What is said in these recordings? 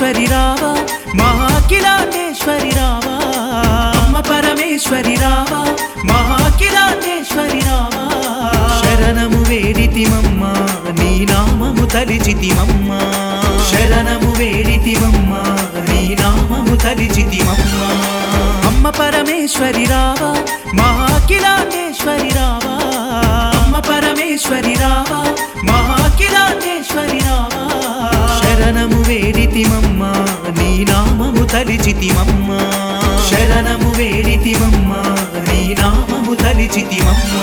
పరమేశ్వరి రావా మా అఖిలాండేశ్వరి రావా అమ్మ పరమేశ్వరి రావా మా అఖిలాండేశ్వరి రావా శరణము వేడితిమమ్మ నీ నామము తలిచితిమమ్మ శరణము వేడితిమమ్మ నీ నామము తలిచితిమమ్మ అమ్మ పరమేశ్వరి రావా మా అఖిలాండేశ్వరి రావా అమ్మ పరమేశ్వరి రావా మా అఖిలాండేశ్వరి రావా శరణము వేడితిమమ్మ నీ నామము తలిచితిమమ్మ శరణము వేడితిమమ్మ నీ నామము తలిచితిమమ్మ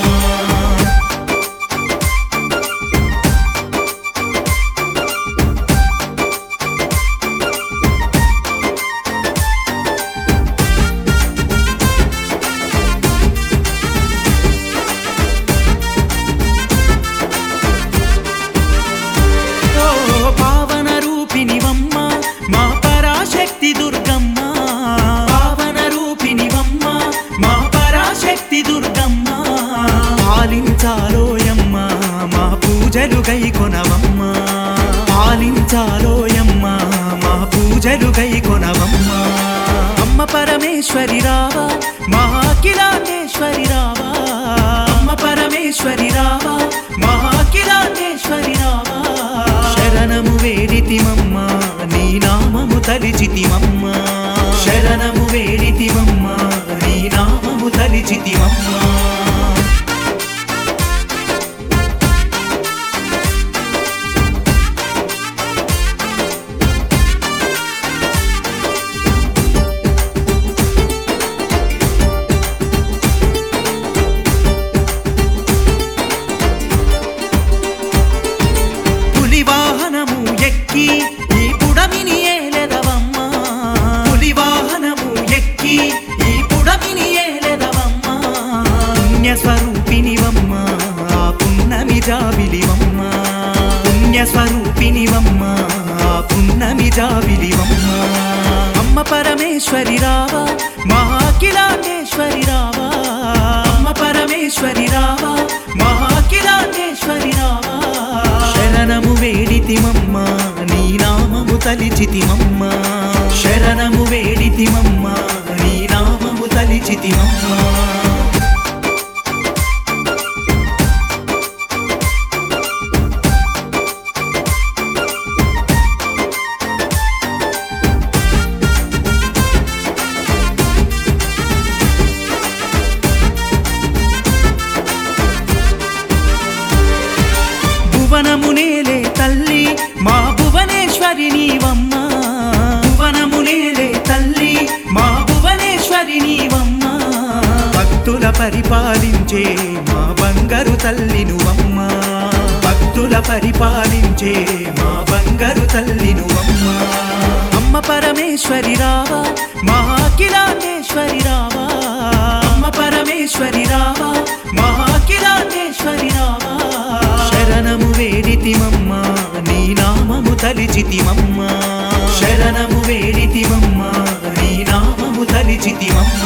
ఓ పావన రూపినివమ్మ మా పరాశక్తి దుర్గమ్మ పావన రూపినివమ్మ మా పరాశక్తి దుర్గమ్మ పాలించాలోయమ్మ మా పూజలు గైకొనవమ్మ పాలించాలోయమ్మ మా పూజలు గైకొనవమ్మ అమ్మ పరమేశ్వరి రావా మా అఖిలాండేశ్వరి రావా అమ్మ పరమేశ్వరి రావా మా అఖిలాండేశ్వరి రావా శరణము వేడితిమమ్మ నీ నామము తలిచితిమమ్మ శరణము వేడితిమమ్మ నీ నామము తలిచితిమమ్మ పులి వాహనము ఎక్కి ఈ పుడమిని ఏలెదవమ్మ పులి వాహనము ఎక్కి ఈ పుడమిని ఏలెదవమ్మ పుణ్య స్వరూపినివమ్మ ఆ పున్నమి జాబిలివమ్మ పుణ్య స్వరూపినివమ్మ ఆ పున్నమి జాబిలివమ్మ అమ్మ పరమేశ్వరి రావా మా అఖిలాండేశ్వరి రావా అమ్మ పరమేశ్వరి రావా మా అఖిలాండేశ్వరి రావా శరణము వేడితిమమ్మ నీ నామము తలిచితిమమ్మ శరణము వేడితిమమ్మ నీ నామము తలిచితిమమ్మ భువనమునేలే తల్లి మా భువనేశ్వరి నీవమ్మ భువనమునేలే తల్లి మా భువనేశ్వరి నీవమ్మ భక్తుల పరిపాలించే మా బంగారు తల్లి నువ్వమ్మ భక్తుల పరిపాలించే మా బంగారు తల్లి నువ్వమ్మ అమ్మ పరమేశ్వరి రావా మా అఖిలాండేశ్వరి రావా అమ్మ పరమేశ్వరి రావా మా అఖిలాండేశ్వరి రావా శరణము వేడితిమమ్మ నీ నామము తలిచితిమమ్మ శరణము వేడితిమమ్మ నీ నామము తలిచితిమమ్మ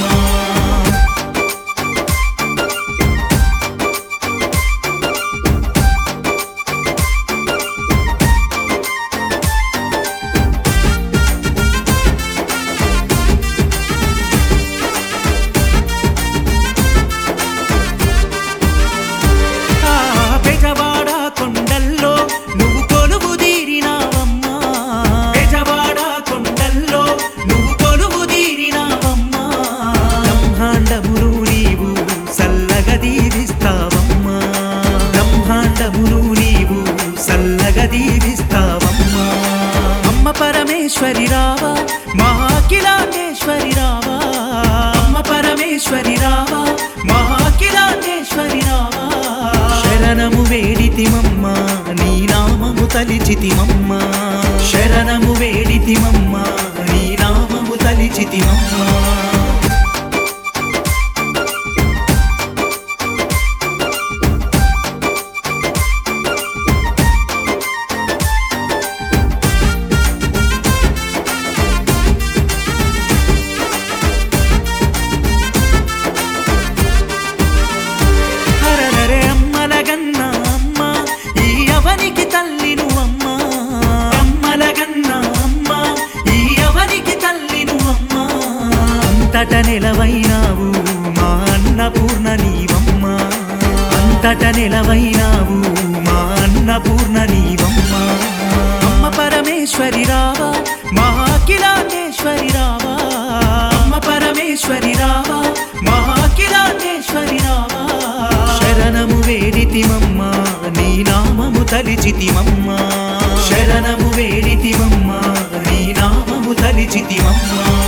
ఆ బెజవాడ కొండల్లో నువ్వు కొలువు తీరినావమ్మా బెజవాడ కొండల్లో నువ్వు కొలువు తీరినావమ్మా బ్రహ్మాండములు నీవు సల్లగా దీవిస్తావమ్మా బ్రహ్మాండములు నీవు సల్లగా దీవిస్తావమ్మా అమ్మ పరమేశ్వరి రావా మా అఖిలాండేశ్వరి రావా అమ్మ పరమేశ్వరి రావా మా అఖిలాండేశ్వరి రావా శరణము వేడితిమమ్మ నీ నామము తలిచితిమమ్మ శరణము వేడితిమమ్మ నీ నామము తలిచితిమమ్మ హరహరే అమ్మలగన్న అమ్మ ఈ అవనికి తల్లి నువ్వమ్మ అమ్మలగన్న అమ్మ ఈ నెలవైనావు మా అన్నపూర్ణ నీవమ్మ అమ్మ పరమేశ్వరి రావా మా అఖిలాండేశ్వరి రావా అమ్మ పరమేశ్వరి రావా మా అఖిలాండేశ్వరి రావా శరణము వేడితిమమ్మ నీ నామము తలిచితిమమ్మ శరణము వేడితిమమ్మ నీ నామము తలిచితిమమ్మ